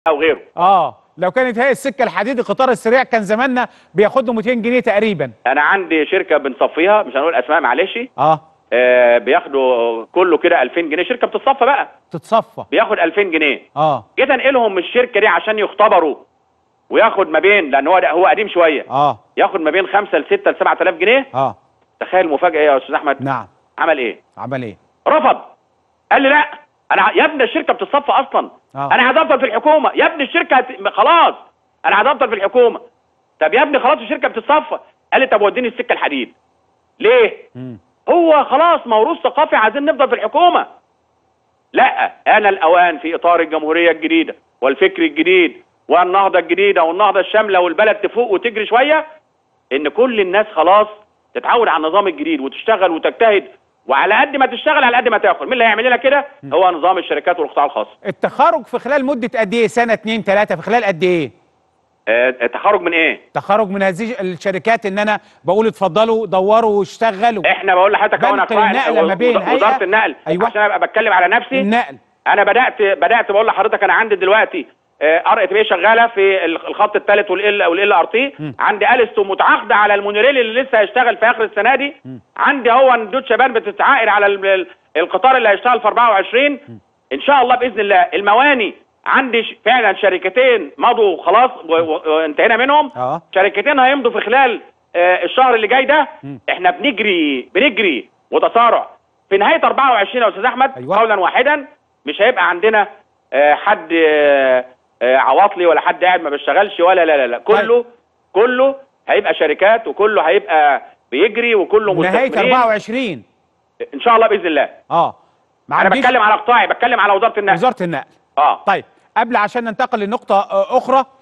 او غيره اه لو كانت هي السكه الحديد القطار السريع كان زماننا بياخد له 200 جنيه تقريبا انا عندي شركه بنصفيها مش هنقول اسماء معلش اه آه بياخدوا كله كده 2000 جنيه شركه بتتصفى بقى تتصفى بياخد 2000 جنيه اه جيت انقلهم من الشركه دي عشان يختبروا وياخد ما بين لان هو هو قديم شويه اه ياخد ما بين 5 ل 6 ل 7000 جنيه اه تخيل المفاجاه ايه يا استاذ احمد نعم عمل ايه عمل ايه رفض قال لي لا انا ع- يا ابني الشركه بتتصفى اصلا آه. انا عايز افضل في الحكومه يا ابني الشركه هت... خلاص انا عايز افضل في الحكومه طب يا ابني خلاص الشركه بتتصفى قال لي طب وديني السكه الحديد ليه مم. هو خلاص موروث ثقافي عايزين نفضل في الحكومه لا انا الاوان في اطار الجمهوريه الجديده والفكر الجديد والنهضه الجديده والنهضه الشامله والبلد تفوق وتجري شويه ان كل الناس خلاص تتعود على النظام الجديد وتشتغل وتجتهد وعلى قد ما تشتغل على قد ما تاخد مين اللي هيعمل لنا كده هو نظام الشركات والقطاع الخاص التخرج في خلال مده قد ايه سنه اتنين تلاته في خلال قد ايه آه، تخرج من ايه تخرج من هذه الشركات ان انا بقول اتفضلوا دوروا واشتغلوا احنا بقول لحضرتك اهو انا بنقل قائد النقلة ما بين وزاره هيئة- النقل أيوة. عشان ابقى بتكلم على نفسي النقل انا بدات بدات بقول لحضرتك انا عندي دلوقتي ار ات بي شغاله في ال- الخط الثالث والال والال ار تي عندي الستو متعاقده على المونوريل اللي لسه هيشتغل في اخر السنه دي عندي هو دوتشا بان بتتعاقد على ال- ال- القطار اللي هيشتغل في 24 ان شاء الله باذن الله المواني عندي ش- فعلا شركتين مضوا خلاص و- و- وانتهينا منهم اه شركتين هيمضوا في خلال آه، الشهر اللي جاي ده احنا بنجري بنجري وتسارع في نهايه 24 يا استاذ احمد أيوة. قولا واحدا مش هيبقى عندنا آه، حد آه، آه، عواطلي ولا حد قاعد ما بيشتغلش ولا لا لا لا كله كله هيبقى شركات وكله هيبقى بيجري وكله نهايه مستثمرين 24 ان شاء الله باذن الله اه ما انا عنديش بتكلم على قطاعي بتكلم على وزاره النقل وزاره النقل اه طيب قبل عشان ننتقل لنقطه آه، اخرى